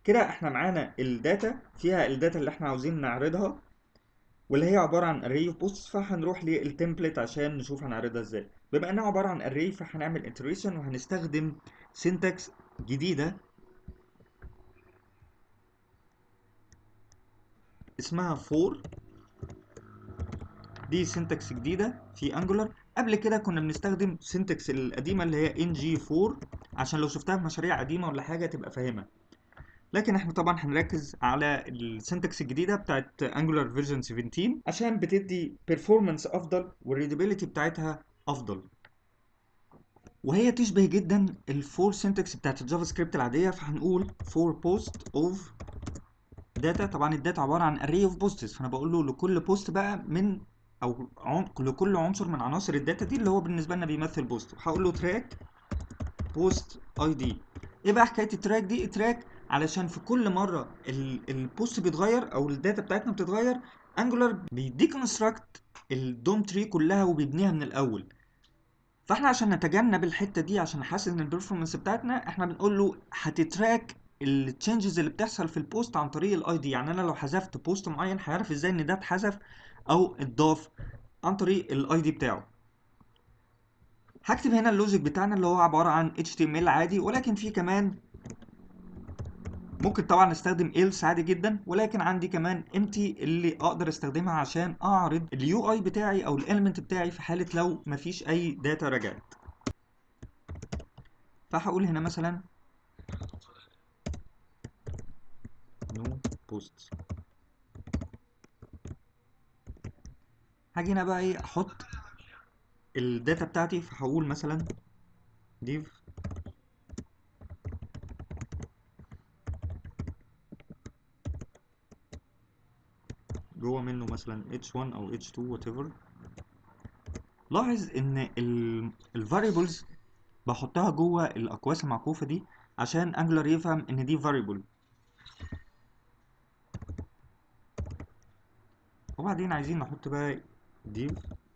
كده احنا معانا الداتا فيها الداتا اللي احنا عاوزين نعرضها واللي هي عبارة عن array of posts فهنروح للتمبلت عشان نشوف هنعرضها ازاي بما انها عبارة عن array فهنعمل iteration وهنستخدم syntax جديدة اسمها for دي syntax جديدة في angular قبل كده كنا بنستخدم syntax القديمة اللي هي ng4 عشان لو شفتها في مشاريع قديمة ولا حاجة تبقى فاهمها لكن احنا طبعا هنركز على السنتكس الجديده بتاعت انجولار فيرجن 17 عشان بتدي بيرفورمانس افضل والريدابيلتي بتاعتها افضل وهي تشبه جدا الفور سنتكس بتاعت الجافا سكريبت العاديه فهنقول فور بوست اوف داتا طبعا الداتا عباره عن array of posts فانا بقول له لكل بوست بقى من او عن... لكل عنصر من عناصر الداتا دي اللي هو بالنسبه لنا بيمثل بوست هقول له تراك بوست اي دي ايه بقى حكايه التراك دي التراك علشان في كل مره البوست بيتغير او الداتا بتاعتنا بتتغير انجولار بيديكونستراكت الدوم تري كلها وبيبنيها من الاول فاحنا عشان نتجنب الحته دي عشان نحسن البرفورمانس بتاعتنا احنا بنقول له هتتراك التشنجز اللي بتحصل في البوست عن طريق الاي دي يعني انا لو حذفت بوست معين هيعرف ازاي ان ده اتحذف او اتضاف عن طريق الاي دي بتاعه هكتب هنا اللوجيك بتاعنا اللي هو عباره عن HTML عادي ولكن في كمان ممكن طبعا استخدم else عادي جدا ولكن عندي كمان empty اللي اقدر استخدمها عشان اعرض اليو اي بتاعي او الاليمنت بتاعي في حاله لو مفيش اي داتا رجعت فهقول هنا مثلا no posts هاجي هنا بقى ايه احط الداتا بتاعتي فهقول مثلا div جوه منه مثلا h1 او h2 whatever لاحظ ان الفاريبلز بحطها جوه الاقواس المعكوفه دي عشان انجلر يفهم ان دي variable وبعدين عايزين نحط بقى div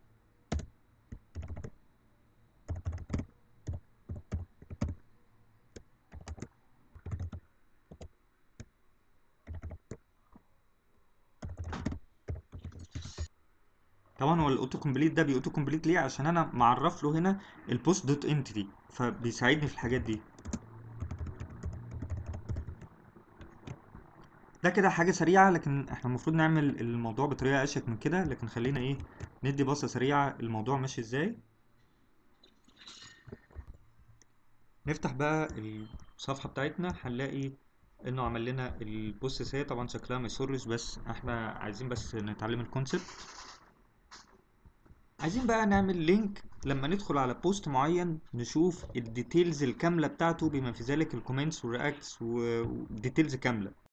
طبعا هو الاوتو كومبليت ده بيوتو كومبليت ليه عشان انا معرف له هنا البوست دوت انتري فبيساعدني في الحاجات دي ده كده حاجة سريعة لكن احنا المفروض نعمل الموضوع بطريقة اشيك من كده لكن خلينا ايه ندي بصة سريعة الموضوع ماشي ازاي نفتح بقى الصفحة بتاعتنا هنلاقي انه عمل لنا البوست هي طبعا شكلها ما يسرش بس احنا عايزين بس نتعلم الكونسبت عايزين بقى نعمل لينك لما ندخل على بوست معين نشوف الديتيلز الكاملة بتاعته بما في ذلك الكومنتس والرياكتس والديتيلز كاملة